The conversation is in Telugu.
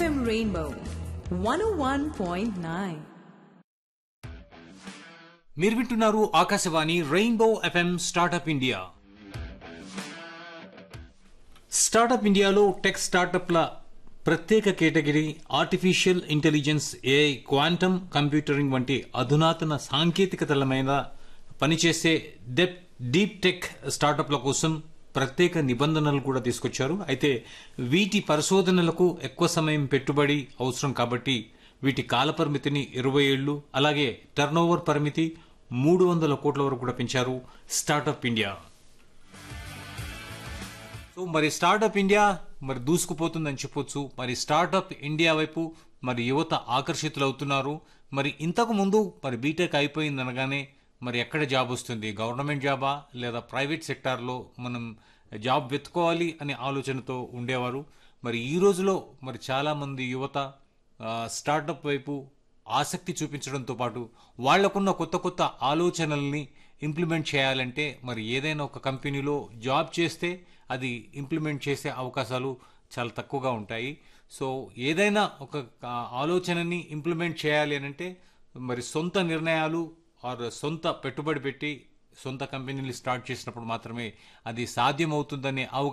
FM Rainbow 101.9. మీరు వింటున్నారు Akashvani rainbow FM startup India startup ఇండియాలో టెక్ స్టార్టప్ల ప్రత్యేక category artificial intelligence AI quantum computing వంటి అధునాతన సాంకేతికతల మీద పనిచేసే డెప్ డీప్ టెక్ స్టార్టప్ల కోసం ప్రత్యేక నిబంధనలు కూడా తీసుకొచ్చారు అయితే వీటి పరిశోధనలకు ఎక్కువ సమయం పెట్టుబడి అవసరం కాబట్టి వీటి కాలపరిమితిని ఇరవై ఏళ్లు అలాగే టర్నోవర్ పరిమితి మూడు వందల కోట్ల వరకు కూడా పెంచారు స్టార్టప్ ఇండియా సో మరి స్టార్టప్ ఇండియా మరి దూసుకుపోతుందని చెప్పొచ్చు మరి స్టార్టప్ ఇండియా వైపు మరి యువత ఆకర్షితులవుతున్నారు మరి ఇంతకు ముందు మరి బీటెక్ అయిపోయింది అనగానే మరి ఎక్కడ జాబ్ వస్తుంది గవర్నమెంట్ జాబా లేదా ప్రైవేట్ సెక్టార్లో మనం జాబ్ వెతుకోవాలి అనే ఆలోచనతో ఉండేవారు మరి ఈ రోజులో మరి చాలామంది యువత ఆ, స్టార్టప్ వైపు ఆసక్తి చూపించడంతో పాటు వాళ్లకున్న కొత్త కొత్త ఆలోచనల్ని ఇంప్లిమెంట్ చేయాలంటే మరి ఏదైనా ఒక కంపెనీలో జాబ్ చేస్తే అది ఇంప్లిమెంట్ చేసే అవకాశాలు చాలా తక్కువగా ఉంటాయి సో ఏదైనా ఒక ఆ, ఆలోచనని ఇంప్లిమెంట్ చేయాలి అని అంటే మరి సొంత నిర్ణయాలు ఆర్ సొంత పెట్టుబడి పెట్టి సొంత కంపెనీలు స్టార్ట్ చేసినప్పుడు మాత్రమే అది సాధ్యమవుతుందనే అవగాహన